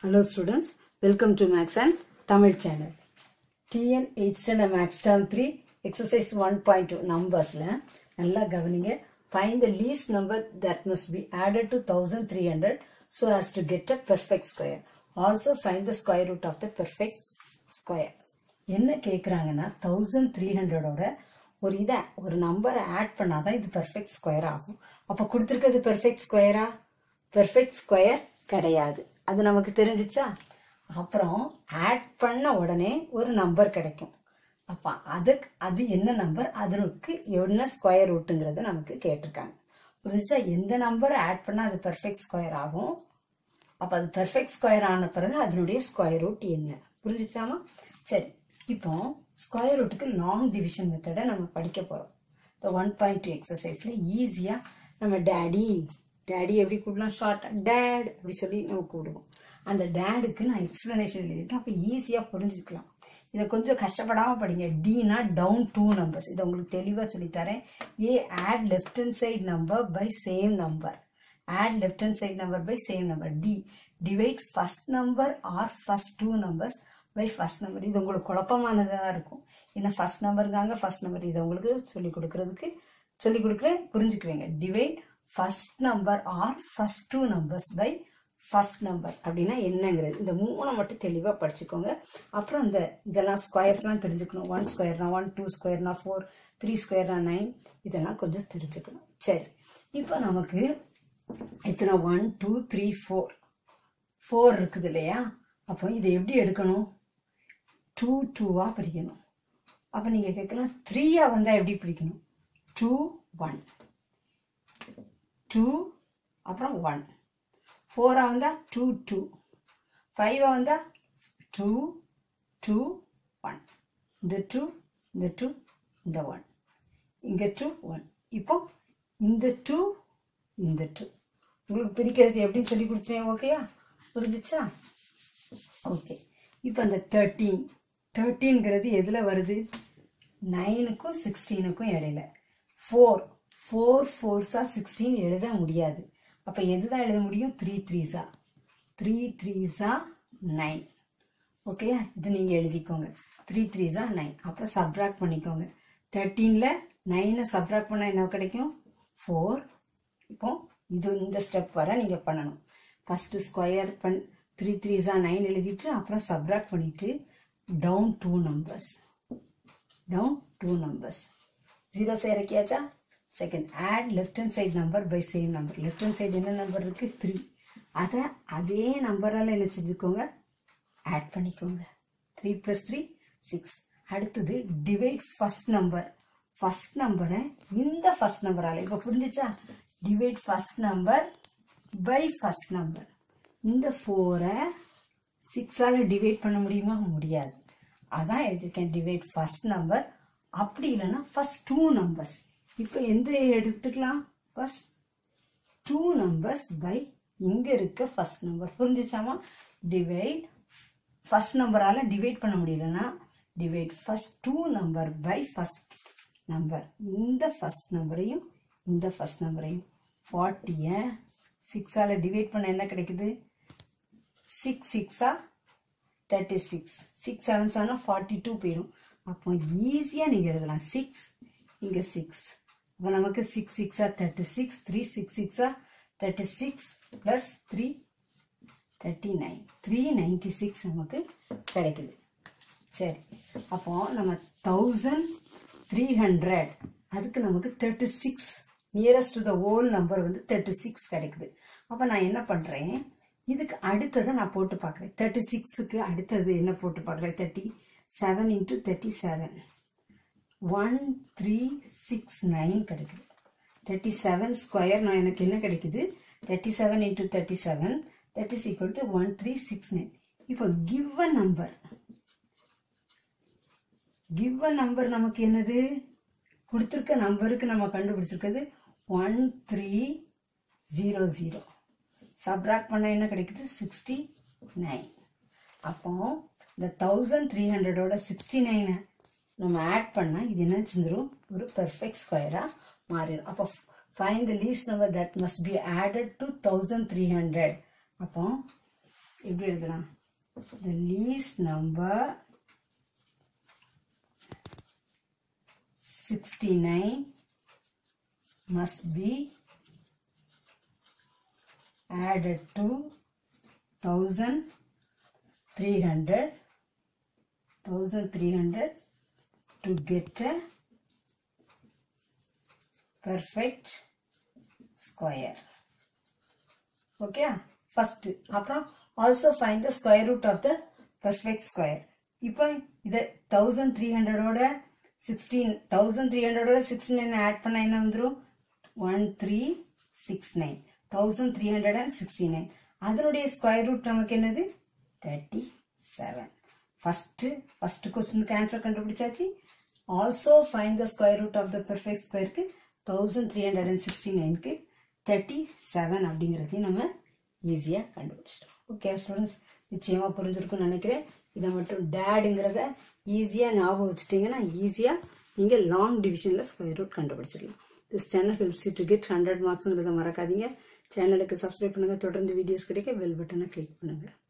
Hello students, welcome to Max and Tamil channel. TN 8th standard Max term 3 exercise 1.2 numbersல நல்லா கவனிங்க find the least number that must be added to 1300 so as to get a perfect square. Also find the square root of the perfect square. என்ன கேக்குறாங்கன்னா 1300ஓட ஒரு இதை ஒரு நம்பரை add பண்ணாதான் இது perfect square ஆகும் அப்ப கொடுத்துருக்கிறது பெர்ஃபெக்ட் ஸ்கொயரா பெர்ஃபெக்ட் ஸ்கொயர் கிடையாது அது நமக்கு தெரிஞ்சிச்சா அப்புறம் ஆட் பண்ண உடனே ஒரு நம்பர் கிடைக்கும் அப்ப அதுக்கு அது என்ன நம்பர் அதற்கு என்ன ஸ்கொயர் ரூட்டுங்கிறத நமக்கு கேட்டிருக்காங்க புரிஞ்சுச்சா எந்த நம்பர் ஆட் பண்ணா அது பெர்ஃபெக்ட் ஸ்கொயர் ஆகும் அப்ப அது பெர்ஃபெக்ட் ஸ்கொயர் ஆன பிறகு அதனுடைய ஸ்கொயர் ரூட் என்ன புரிஞ்சுச்சாமா சரி இப்போ ஸ்கொயர் ரூட்டுக்கு லாங் டிவிஷன் மெத்தடை நம்ம படிக்க போறோம் இந்த ஒன் பாயிண்ட் டூ எக்ஸசைஸ்ல ஈஸியா நம்ம டேடி டேடி எப்படி கூப்பிடலாம் ஷார்ட் டேட் அப்படி சொல்லி நம்ம கூப்பிடுவோம் அந்த டேடுக்கு நான் எக்ஸ்பிளனேஷன் எழுதியிருக்கேன் அப்போ ஈஸியாக புரிஞ்சுக்கலாம் இதை கொஞ்சம் கஷ்டப்படாமல் படிங்க டினா டவுன் டூ நம்பர்ஸ் இதை உங்களுக்கு தெளிவாக சொல்லித்தரேன் A add left hand side number by same number add left hand side number by same number D divide first number or first two numbers by first number இது உங்களுக்கு குழப்பமானதாக இருக்கும் ஏன்னா first நம்பருக்காங்க first number இதை உங்களுக்கு சொல்லிக் கொடுக்கறதுக்கு சொல்லிக் கொடுக்குறேன் புரிஞ்சுக்குவீங்க divide first number or first two numbers by first number அப்படின்னா என்னங்கிறது இந்த மூணை மட்டும் தெளிவாக படிச்சுக்கோங்க அப்புறம் இந்த இதெல்லாம் ஸ்கொயர்ஸ்லாம் தெரிஞ்சுக்கணும் ஒன் ஸ்கொயர்னா ஒன் டூ ஸ்கொயர்னா ஃபோர் த்ரீ ஸ்கொயர்னா நைன் இதெல்லாம் கொஞ்சம் தெரிஞ்சுக்கணும் சரி இப்போ நமக்கு எத்தனை one two three four four இருக்குது இல்லையா அப்போ இதை எப்படி எடுக்கணும் டூ டூவாக பிரிக்கணும் அப்போ நீங்கள் கேட்கலாம் த்ரீயாக வந்தால் எப்படி பிரிக்கணும் டூ ஒன் டூ அப்புறம் ஒன் ஃபோராக வந்தால் டூ டூ ஃபைவாக வந்தால் டூ டூ ஒன் இந்த டூ இந்த டூ இந்த ஒன் இங்கே டூ ஒன் இப்போ இந்த டூ இந்த டூ உங்களுக்கு பிரிக்கிறது எப்படின்னு சொல்லி கொடுத்துட்டேன் ஓகேயா புரிஞ்சிச்சா ஓகே இப்போ அந்த தேர்ட்டீன் தேர்ட்டீன்கிறது எதில் வருது நைனுக்கும் சிக்ஸ்டீனுக்கும் இடையில ஃபோர் ஃபோர் ஃபோர்ஸா சிக்ஸ்டீன் எழுத முடியாது அப்போ எதுதான் எழுத முடியும் த்ரீ த்ரீஸா த்ரீ த்ரீஸா நைன் ஓகேயா இது நீங்கள் எழுதிக்கோங்க த்ரீ த்ரீஸா நைன் அப்புறம் சப்ராக்ட் பண்ணிக்கோங்க தேர்ட்டீனில் நைனை சப்ராக்ட் பண்ணால் என்ன கிடைக்கும் ஃபோர் இப்போ இது இந்த ஸ்டெப் வர நீங்கள் பண்ணணும் ஃபஸ்ட்டு ஸ்கொயர் பண் த்ரீ த்ரீஸா நைன் எழுதிட்டு அப்புறம் சப்ராக்ட் பண்ணிட்டு down two numbers down two numbers zero இறக்கியாச்சா second add left hand side number by same number left hand side என்ன நம்பர் இருக்கு த்ரீ அதை அதே நம்பரால் என்ன செஞ்சுக்கோங்க ஆட் பண்ணிக்கோங்க த்ரீ ப்ளஸ் த்ரீ சிக்ஸ் அடுத்தது டிவைட் ஃபர்ஸ்ட் நம்பர் ஃபர்ஸ்ட் நம்பரை இந்த ஃபர்ஸ்ட் நம்பரால் இப்போ புரிஞ்சிச்சா divide first number by first number இந்த ஃபோரை சிக்ஸால் டிவைட் பண்ண முடியுமா முடியாது அதான் எழுதியிருக்கேன் டிவைட் ஃபர்ஸ்ட் நம்பர் அப்படி இல்லைன்னா ஃபர்ஸ்ட் டூ நம்பர்ஸ் இப்போ எந்த எடுத்துக்கலாம் ஃபர்ஸ்ட் டூ நம்பர்ஸ் பை இங்கே இருக்க ஃபர்ஸ்ட் நம்பர் புரிஞ்சிச்சாமா டிவைட் ஃபர்ஸ்ட் நம்பரால் டிவைட் பண்ண முடியலன்னா divide first two number by first number இந்த ஃபர்ஸ்ட் நம்பரையும் இந்த ஃபர்ஸ்ட் நம்பரையும் ஃபார்ட்டியை சிக்ஸால் டிவைட் பண்ண என்ன கிடைக்குது சிக்ஸ் சிக்ஸா தேர்ட்டி சிக்ஸ் சிக்ஸ் செவன்ஸ் ஆனால் ஃபார்ட்டி டூ போயிடும் அப்போ ஈஸியாக நீங்கள் எழுதலாம் சிக்ஸ் இங்கே சிக்ஸ் அப்போ நமக்கு சிக்ஸ் சிக்ஸா தேர்ட்டி சிக்ஸ் த்ரீ சிக்ஸ் சிக்ஸா thirty six plus three thirty nine three ninety six நமக்கு கிடைக்குது சரி அப்போ நம்ம தௌசண்ட் த்ரீ ஹண்ட்ரட் அதுக்கு நமக்கு thirty six nearest to the whole number வந்து தேர்ட்டி சிக்ஸ் கிடைக்குது அப்போ நான் என்ன பண்ணுறேன் இதுக்கு அடுத்ததை நான் போட்டு பார்க்குறேன் தேர்ட்டி சிக்ஸுக்கு அடுத்தது என்ன போட்டு பார்க்குறேன் thirty seven into thirty seven one three six nine கிடைக்குது தேர்ட்டி செவன் ஸ்கொயர் நான் எனக்கு என்ன கிடைக்குது thirty seven into thirty seven that is equal to one three six nine இப்போ give a number give a number நமக்கு என்னது கொடுத்துருக்க நம்பருக்கு நம்ம கண்டுபிடிச்சிருக்கிறது one three zero zero subtract பண்ண என்ன கிடைக்குது சிக்ஸ்டி நைன் அப்போ இந்த தௌசண்ட் த்ரீ ஹண்ட்ரடோட சிக்ஸ்டி நைனை நம்ம ஆட் பண்ணால் இது என்ன செஞ்சிடும் ஒரு பெர்ஃபெக்ட் ஸ்கொயராக மாறிடும் அப்போ find the least number that must be added to thousand three hundred அப்போ எப்படி எழுதலாம் the least number 69 must be added to 1300 1300 to get a perfect square okay first அப்புறம் also find the square root of the perfect square இப்போ இதை thousand three ஹண்ட்ரடோட sixteen thousand three ஹண்ட்ரடோட sixty nine add பண்ண என்ன வந்துடும் one three six nine thousand three hundred and sixty nine அதனுடைய square root நமக்கு என்னது தேர்ட்டி செவன் ஃபஸ்ட்டு ஃபஸ்ட்டு கொஸ்டினுக்கு ஆன்சர் கண்டுபிடிச்சாச்சு also find the square root of the perfect ஸ்கொயருக்கு thousand three hundred and sixty நைனுக்கு தேர்ட்டி செவன் அப்படிங்கிறதையும் நம்ம ஈஸியாக கண்டுபிடிச்சிட்டோம் ஓகே ஸ்டூடெண்ட்ஸ் நிச்சயமாக புரிஞ்சிருக்கும்னு நினைக்கிறேன் இதை மட்டும் டேடுங்கிறத ஈஸியாக ஞாபகம் வச்சுட்டிங்கன்னா ஈஸியாக நீங்கள் லாங் டிவிஷனில் ஸ்கொயர் ரூட் கண்டுபிடிச்சிடலாம் this channel helps you to get hundred மார்க்ஸுங்கிறத மறக்காதீங்க சேனலுக்கு சப்ஸ்கிரைப் பண்ணுங்கள் தொடர்ந்து வீடியோஸ் கிடைக்க பெல் பட்டனை கிளிக் பண்ணுங்கள்